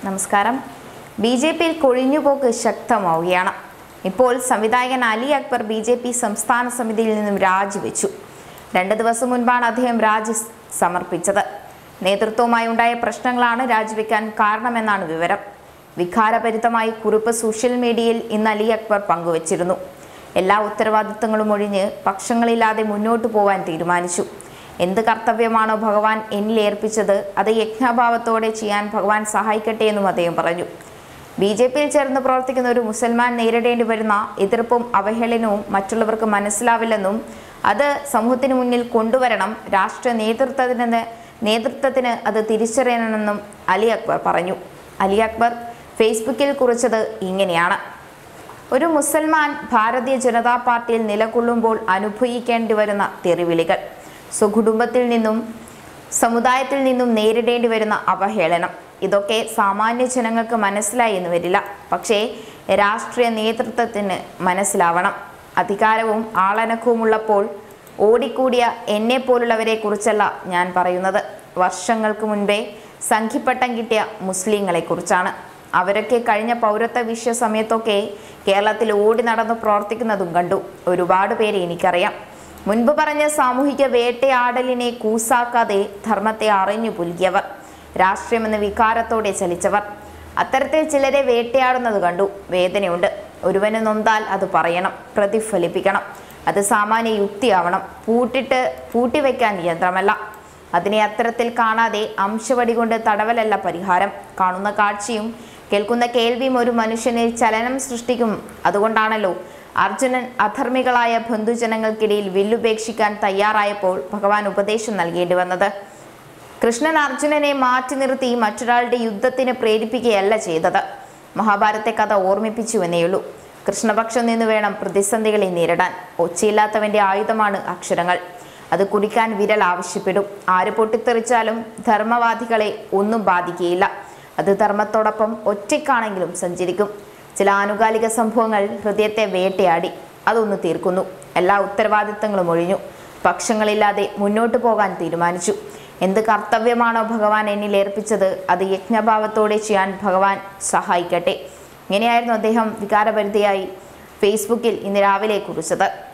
നമസ്കാരം B J പിയിൽ കൊഴിഞ്ഞുപോക്ക് ശക്തമാവുകയാണ് ഇപ്പോൾ സംവിധായകൻ Ali Akbar B J P സംസ്ഥാന സമിതിയിൽ നിന്നും രാജിവെച്ചു രണ്ട് ദിവസം മുൻപാണ് അദ്ദേഹം രാജി സമർപ്പിച്ചത് നേതൃത്വവുമായി ഉണ്ടായ പ്രശ്നങ്ങളാണ് രാജിവെക്കാൻ കാരണമെന്നാണ് വിവരം വികാരഭരിതമായി കുറിപ്പ് സോഷ്യൽ മീഡിയയിൽ ഇന്ന് അലി അക്ബർ പങ്കുവച്ചിരുന്നു എല്ലാ ഉത്തരവാദിത്തങ്ങളും ഒഴിഞ്ഞ് പക്ഷങ്ങളില്ലാതെ മുന്നോട്ടു പോവാൻ തീരുമാനിച്ചു എന്ത് കർത്തവ്യമാണോ ഭഗവാൻ എന്നിൽ ഏൽപ്പിച്ചത് അത് യജ്ഞഭാവത്തോടെ ചെയ്യാൻ ഭഗവാൻ സഹായിക്കട്ടെ എന്നും അദ്ദേഹം പറഞ്ഞു ബി ജെ പിയിൽ ചേർന്ന് പ്രവർത്തിക്കുന്ന ഒരു മുസൽമാൻ നേരിടേണ്ടി വരുന്ന എതിർപ്പും അവഹേളനവും മറ്റുള്ളവർക്ക് മനസ്സിലാവില്ലെന്നും അത് സമൂഹത്തിന് മുന്നിൽ കൊണ്ടുവരണം രാഷ്ട്രീയ നേതൃത്വത്തിന് നേതൃത്വത്തിന് അത് തിരിച്ചറിയണമെന്നും അലി അക്ബർ പറഞ്ഞു അലി അക്ബർ ഫേസ്ബുക്കിൽ കുറിച്ചത് ഇങ്ങനെയാണ് ഒരു മുസൽമാൻ ഭാരതീയ ജനതാ പാർട്ടിയിൽ നിലകൊള്ളുമ്പോൾ അനുഭവിക്കേണ്ടി വരുന്ന തെറിവിളികൾ സ്വകുടുംബത്തിൽ നിന്നും സമുദായത്തിൽ നിന്നും നേരിടേണ്ടി വരുന്ന അവഹേളനം ഇതൊക്കെ സാമാന്യ ജനങ്ങൾക്ക് മനസ്സിലായി എന്ന് വരില്ല പക്ഷേ രാഷ്ട്രീയ നേതൃത്വത്തിന് മനസ്സിലാവണം അധികാരവും ആളനക്കവും ഉള്ളപ്പോൾ ഓടിക്കൂടിയ എന്നെ പോലുള്ളവരെ കുറിച്ചല്ല ഞാൻ പറയുന്നത് വർഷങ്ങൾക്ക് മുൻപേ സംഘിപ്പട്ടം കിട്ടിയ മുസ്ലിങ്ങളെ കുറിച്ചാണ് അവരൊക്കെ കഴിഞ്ഞ പൗരത്വ വിഷയ സമയത്തൊക്കെ കേരളത്തിൽ ഓടി നടന്ന് പ്രവർത്തിക്കുന്നതും കണ്ടു ഒരുപാട് പേരെ എനിക്കറിയാം മുൻപ് പറഞ്ഞ സാമൂഹിക വേട്ടയാടലിനെ കൂസാക്കാതെ ധർമ്മത്തെ അറിഞ്ഞു പുൽകിയവർ രാഷ്ട്രീയമെന്ന വികാരത്തോടെ ചലിച്ചവർ അത്തരത്തിൽ ചിലരെ വേട്ടയാടുന്നത് കണ്ടു വേദനയുണ്ട് ഒരുവന് നൊന്താൽ അത് പറയണം പ്രതിഫലിപ്പിക്കണം അത് സാമാന്യ യുക്തിയാവണം പൂട്ടിട്ട് പൂട്ടിവെക്കാൻ യന്ത്രമല്ല അതിനെ അത്തരത്തിൽ കാണാതെ അംശവടി കൊണ്ട് തടവലല്ല പരിഹാരം കാണുന്ന കാഴ്ചയും കേൾക്കുന്ന കേൾവിയും ഒരു മനുഷ്യനിൽ ചലനം സൃഷ്ടിക്കും അതുകൊണ്ടാണല്ലോ അർജുനൻ അധർമ്മികളായ ബന്ധുജനങ്ങൾക്കിടയിൽ വില്ലുപേക്ഷിക്കാൻ തയ്യാറായപ്പോൾ ഭഗവാൻ ഉപദേശം നൽകേണ്ടി വന്നത് കൃഷ്ണൻ അർജുനനെ മാറ്റി നിർത്തി മറ്റൊരാളുടെ യുദ്ധത്തിന് പ്രേരിപ്പിക്കുകയല്ല ചെയ്തത് മഹാഭാരത്തെ കഥ ഓർമ്മിപ്പിച്ചു എന്നേയുള്ളൂ കൃഷ്ണപക്ഷം നിന്ന് വേണം പ്രതിസന്ധികളെ നേരിടാൻ ഒച്ചയില്ലാത്തവന്റെ ആയുധമാണ് അക്ഷരങ്ങൾ അത് കുടിക്കാൻ വിരൽ ആവശ്യപ്പെടും ആര് പൊട്ടിത്തെറിച്ചാലും ധർമ്മവാദികളെ ഒന്നും ബാധിക്കുകയില്ല അത് ധർമ്മത്തോടൊപ്പം ഒറ്റയ്ക്കാണെങ്കിലും സഞ്ചരിക്കും ചില ആനുകാലിക സംഭവങ്ങൾ ഹൃദയത്തെ വേട്ടയാടി അതൊന്ന് തീർക്കുന്നു എല്ലാ ഉത്തരവാദിത്തങ്ങളും ഒഴിഞ്ഞു പക്ഷങ്ങളില്ലാതെ മുന്നോട്ട് പോകാൻ തീരുമാനിച്ചു എന്ത് കർത്തവ്യമാണോ ഭഗവാൻ എന്നിൽ ഏർപ്പിച്ചത് അത് യജ്ഞഭാവത്തോടെ ചെയ്യാൻ ഭഗവാൻ സഹായിക്കട്ടെ ഇങ്ങനെയായിരുന്നു അദ്ദേഹം വികാരപരിധിയായി ഫേസ്ബുക്കിൽ ഇന്ന് രാവിലെ കുറിച്ചത്